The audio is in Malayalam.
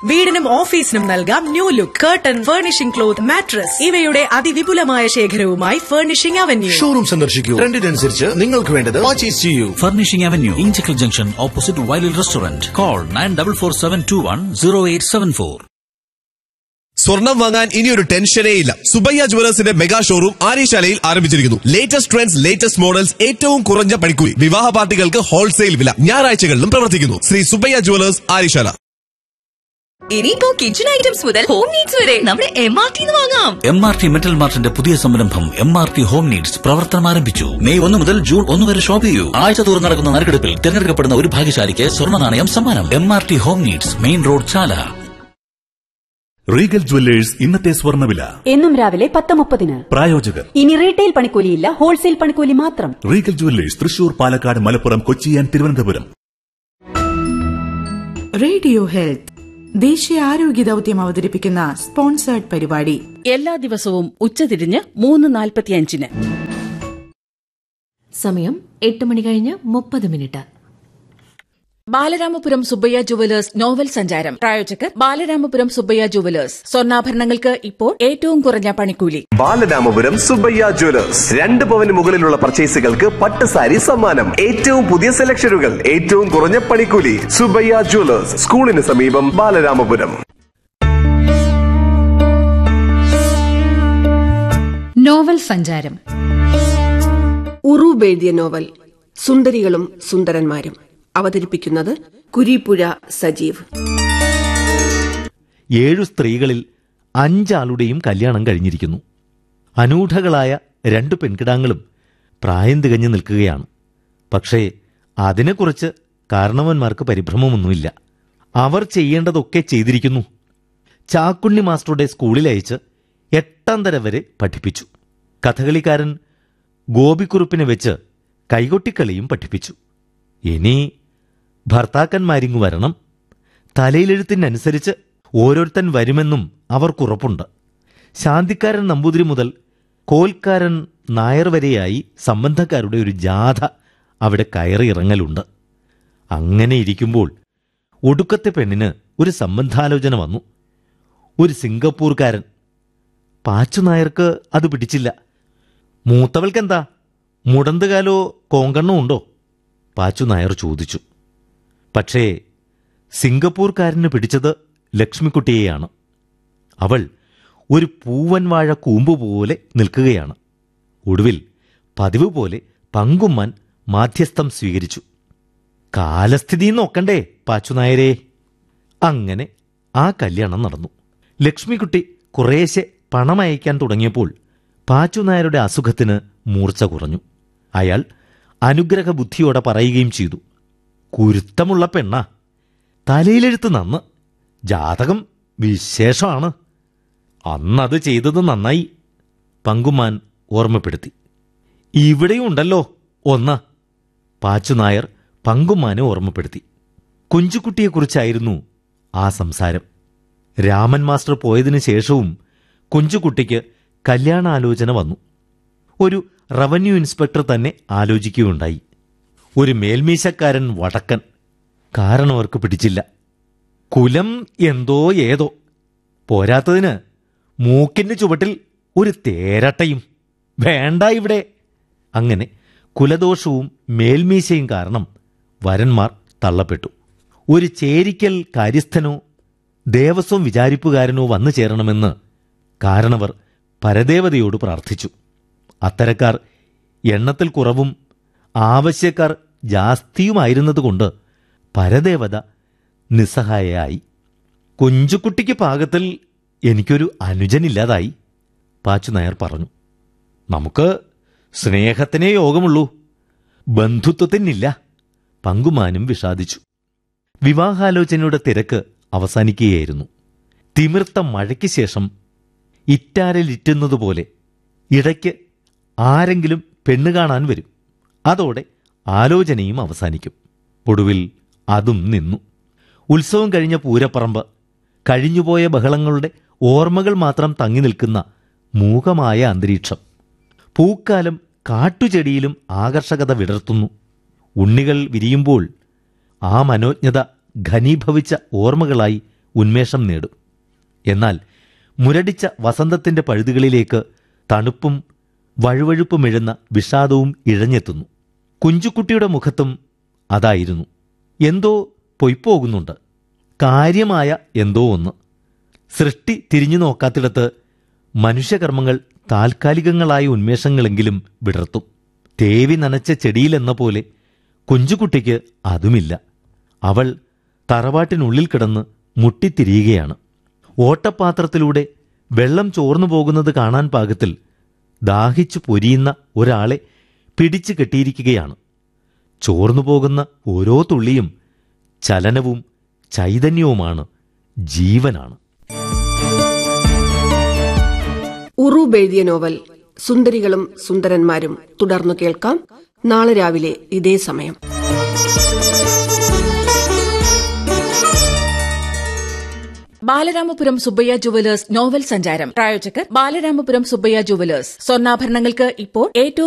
വീടിനും ഓഫീസിനും നൽകാം new look curtain furnishing cloth mattress ഇവയുടെ അതിവിപുലമായ ശേഖരവുമായി ഫർണിഷിംഗ് അവന്യൂ ഷോറൂം സന്ദർശിക്കൂ ട്രെൻഡിനനുസരിച്ച് നിങ്ങൾക്ക് വേണ്ടത് പർച്ചേസ് ചെയ്യൂ Furnishing Avenue, Inchicle Junction, opposite Wiley Restaurant. Call 9447210874. സ്വർണം വാങ്ങാൻ ഇനിയൊരു ടെൻഷനേ ഇല്ല സുബയ്യ ജുവലേഴ്സിന്റെ മെഗാ ഷോറൂം ആര്യശാലയിൽ ആരംഭിച്ചിരിക്കുന്നു ലേറ്റസ്റ്റ് ട്രെൻഡ്സ് ലേറ്റസ്റ്റ് മോഡൽസ് ഏറ്റവും കുറഞ്ഞ പണിക്കൂലി വിവാഹ പാർട്ടികൾക്ക് ഹോൾസെയിൽ വില ഞായറാഴ്ചകളിലും പ്രവർത്തിക്കുന്നു ശ്രീ സുബയ്യ ജുവലേഴ്സ് ആര്യശാല ഇനിയിപ്പോ കിച്ചൺ ഐറ്റംസ് മുതൽ ഹോം നീഡ്സ് വരെ നമ്മുടെ എം ആർ ടി വാങ്ങാം എം ആർ ടി മെറ്റൽ മാർട്ടിന്റെ പുതിയ സംരംഭം M R T home needs പ്രവർത്തനം ആരംഭിച്ചു മെയ് ഒന്ന് മുതൽ ജൂൺ ഒന്ന് വരെ ഷോപ്പ് ചെയ്യൂ ആഴ്ച തോറും നടക്കുന്ന നറുക്കെടുപ്പിൽ തിരഞ്ഞെടുക്കപ്പെടുന്ന ഒരു ഭാഗ്യശാലിക്ക് സ്വർണ്ണ നാണയം സമ്മാനം M R T home needs main road Chala Regal jewellers ഇന്നത്തെ സ്വർണ്ണവില എന്നും രാവിലെ പത്ത് മുപ്പതിന് പ്രായോജകർ ഇനി റീറ്റെയിൽ പണിക്കൂലിയില്ല ഹോൾസെയിൽ പണിക്കൂലി മാത്രം Regal jewellers Thrissur Palakkad Malappuram Kochi and Thiruvananthapuram radio health ദേശീയ ആരോഗ്യ ദൌത്യം അവതരിപ്പിക്കുന്ന സ്പോൺസേർഡ് പരിപാടി എല്ലാ ദിവസവും ഉച്ചതിരിഞ്ഞ് മൂന്ന് നാൽപ്പത്തിയഞ്ചിന് സമയം എട്ട് മണി കഴിഞ്ഞ് മുപ്പത് minute Balaramapuram Subbaiah jewellers novel സഞ്ചാരം പ്രായോജകർ ബാലരാമപുരം സുബ്ബയ്യ ജുവലേഴ്സ് സ്വർണ്ണാഭരണങ്ങൾക്ക് ഇപ്പോൾ ഏറ്റവും കുറഞ്ഞ പണിക്കൂലി ബാലരാമപുരം സുബയ്യ ജ്വല്ലേഴ്സ് രണ്ട് പവന് മുകളിലുള്ള പർച്ചേസുകൾക്ക് പട്ട് സാരി സമ്മാനം ഏറ്റവും പുതിയ സെലക്ഷനുകൾ ഏറ്റവും കുറഞ്ഞ പണിക്കൂലി സുബയ്യ ജ്വല്ലേഴ്സ് സ്കൂളിന് സമീപം ബാലരാമപുരം നോവൽ സഞ്ചാരം ഉറൂബ് എഴുതിയ നോവൽ സുന്ദരികളും സുന്ദരന്മാരും അവതരിപ്പിക്കുന്നത് കുരീപ്പുഴ സജീവ് ഏഴു സ്ത്രീകളിൽ അഞ്ചാളുടെയും കല്യാണം കഴിഞ്ഞിരിക്കുന്നു അനൂഢകളായ രണ്ടു പെൺകിടാങ്ങളും പ്രായം തികഞ്ഞു നിൽക്കുകയാണ് പക്ഷേ അതിനെക്കുറിച്ച് കാരണവന്മാർക്ക് പരിഭ്രമമൊന്നുമില്ല അവർ ചെയ്യേണ്ടതൊക്കെ ചെയ്തിരിക്കുന്നു ചാക്കുണ്ണി മാസ്റ്ററുടെ സ്കൂളിൽ അയച്ച് എട്ടാം തരം വരെ പഠിപ്പിച്ചു കഥകളിക്കാരൻ ഗോപിക്കുറുപ്പിനെ വെച്ച് കൈകൊട്ടിക്കളിയും പഠിപ്പിച്ചു ഇനി ഭർത്താക്കന്മാരിങ്ങു വരണം തലയിലെഴുത്തിനനുസരിച്ച് ഓരോരുത്തൻ വരുമെന്നും അവർക്കുറപ്പുണ്ട് ശാന്തിക്കാരൻ നമ്പൂതിരി മുതൽ കോൽക്കാരൻ നായർ വരെയായി സംബന്ധക്കാരുടെ ഒരു ജാഥ അവിടെ കയറി ഇറങ്ങലുണ്ട് അങ്ങനെ ഇരിക്കുമ്പോൾ ഒടുക്കത്തെ പെണ്ണിന് ഒരു സംബന്ധാലോചന വന്നു ഒരു സിംഗപ്പൂർക്കാരൻ പാച്ചു നായർക്ക് അത് പിടിച്ചില്ല മൂത്തവൾക്കെന്താ മുടന്തുകാലോ കോങ്കണ്ണോ ഉണ്ടോ പാച്ചു നായർ ചോദിച്ചു പക്ഷേ സിംഗപ്പൂർക്കാരന് പിടിച്ചത് ലക്ഷ്മിക്കുട്ടിയെയാണ് അവൾ ഒരു പൂവൻ വാഴ കൂമ്പ് പോലെ നിൽക്കുകയാണ് ഒടുവിൽ പതിവ് പോലെ പങ്കുമ്മാൻ മാധ്യസ്ഥം സ്വീകരിച്ചു കാലസ്ഥിതി നോക്കണ്ടേ പാച്ചുനായരെ അങ്ങനെ ആ കല്യാണം നടന്നു ലക്ഷ്മിക്കുട്ടി കുറേശ്ശെ പണമയക്കാൻ തുടങ്ങിയപ്പോൾ പാച്ചുനായരുടെ അസുഖത്തിന് മൂർച്ച കുറഞ്ഞു അയാൾ അനുഗ്രഹ ബുദ്ധിയോടെ പറയുകയും ചെയ്തു കുരുത്തമുള്ള പെണ്ണ തലയിലെഴുത്ത് നന്ന് ജാതകം വിശേഷമാണ് അന്നത് ചെയ്തത് നന്നായി പങ്കുമാൻ ഓർമ്മപ്പെടുത്തി ഇവിടെയുണ്ടല്ലോ ഒന്ന് പാച്ചുനായർ പങ്കുമാനെ ഓർമ്മപ്പെടുത്തി കുഞ്ചുകുട്ടിയെക്കുറിച്ചായിരുന്നു ആ സംസാരം രാമൻ മാസ്റ്റർ പോയതിനു ശേഷവും കുഞ്ചുകുട്ടിക്ക് കല്യാണാലോചന വന്നു ഒരു റവന്യൂ ഇൻസ്പെക്ടർ തന്നെ ആലോചിക്കുകയുണ്ടായി ഒരു മേൽമീശക്കാരൻ വടക്കൻ കാരണം അവർക്ക് പിടിച്ചില്ല കുലം എന്തോ ഏതോ പോരാത്തതിന് മൂക്കിന് ചുവട്ടിൽ ഒരു തേരട്ടയും വേണ്ട ഇവിടെ അങ്ങനെ കുലദോഷവും മേൽമീശയും കാരണം വരന്മാർ തള്ളപ്പെട്ടു ഒരു ചേരിക്കൽ കാര്യസ്ഥനോ ദേവസ്വം വിചാരിപ്പുകാരനോ വന്നു ചേരണമെന്ന് കാരണവർ പരദേവതയോട് പ്രാർത്ഥിച്ചു അത്തരക്കാർ എണ്ണത്തിൽ കുറവും ആവശ്യക്കാർ ജാസ്തിയുമായിരുന്നതുകൊണ്ട് പരദേവത നിസ്സഹായയായി കുഞ്ചുകുട്ടിക്ക് പാകത്തിൽ എനിക്കൊരു അനുജനില്ലാതായി പാച്ചുനായർ പറഞ്ഞു നമുക്ക് സ്നേഹത്തിനേ യോഗമുള്ളൂ ബന്ധുത്വത്തിനില്ല പങ്കുമാനും വിഷാദിച്ചു വിവാഹാലോചനയുടെ തിരക്ക് അവസാനിക്കുകയായിരുന്നു തിമിർത്ത മഴയ്ക്ക് ശേഷം ഇറ്റാരലിറ്റുന്നതുപോലെ ഇടയ്ക്ക് ആരെങ്കിലും പെണ്ണ് കാണാൻ വരും അതോടെ ആലോചനയും അവസാനിക്കും ഒടുവിൽ അതും നിന്നു ഉത്സവം കഴിഞ്ഞ പൂരപ്പറമ്പ് കഴിഞ്ഞുപോയ ബഹളങ്ങളുടെ ഓർമ്മകൾ മാത്രം തങ്ങി നിൽക്കുന്ന മൂകമായ അന്തരീക്ഷം പൂക്കാലം കാട്ടുചെടിയിലും ആകർഷകത വിടർത്തുന്നു ഉണ്ണികൾ വിരിയുമ്പോൾ ആ മനോജ്ഞത ഘനീഭവിച്ച ഓർമ്മകളായി ഉന്മേഷം നേടും എന്നാൽ മുരടിച്ച വസന്തത്തിന്റെ പഴുതുകളിലേക്ക് തണുപ്പും വഴുവഴുപ്പുമിഴുന്ന വിഷാദവും ഇഴഞ്ഞെത്തുന്നു കുഞ്ചുകുട്ടിയുടെ മുഖത്തും അതായിരുന്നു എന്തോ പൊയ്പോകുന്നുണ്ട് കാര്യമായ എന്തോ ഒന്ന് സൃഷ്ടി തിരിഞ്ഞു നോക്കാത്തിടത്ത് മനുഷ്യകർമ്മങ്ങൾ താൽക്കാലികങ്ങളായ ഉന്മേഷങ്ങളെങ്കിലും വിടർത്തും തേവി നനച്ച ചെടിയിലെന്ന പോലെ കുഞ്ചുകുട്ടിക്ക് അതുമില്ല അവൾ തറവാട്ടിനുള്ളിൽ കിടന്ന് മുട്ടിത്തിരിയുകയാണ് ഓട്ടപാത്രത്തിലൂടെ വെള്ളം ചോർന്നു പോകുന്നത് കാണാൻ പാകത്തിൽ ദാഹിച്ചു പൊരിയുന്ന ഒരാളെ പിടിച്ചു കെട്ടിയിരിക്കുകയാണ് ചോർന്നു പോകുന്ന ഓരോ തുള്ളിയും ചലനവും ചൈതന്യവുമാണ് ജീവനാണ് ഉറൂബ് എഴുതിയ നോവൽ സുന്ദരികളും സുന്ദരന്മാരും തുടർന്നു കേൾക്കാം നാളെ രാവിലെ ഇതേ സമയം ബാലരാമപുരം സുബ്ബയ്യ ജുവലേഴ്സ് നോവൽ സഞ്ചാരം പ്രായോജകർ ബാലരാമപുരം സുബ്ബയ്യ ജുവലേഴ്സ് സ്വർണ്ണാഭരണങ്ങൾക്ക് ഇപ്പോൾ ഏറ്റവും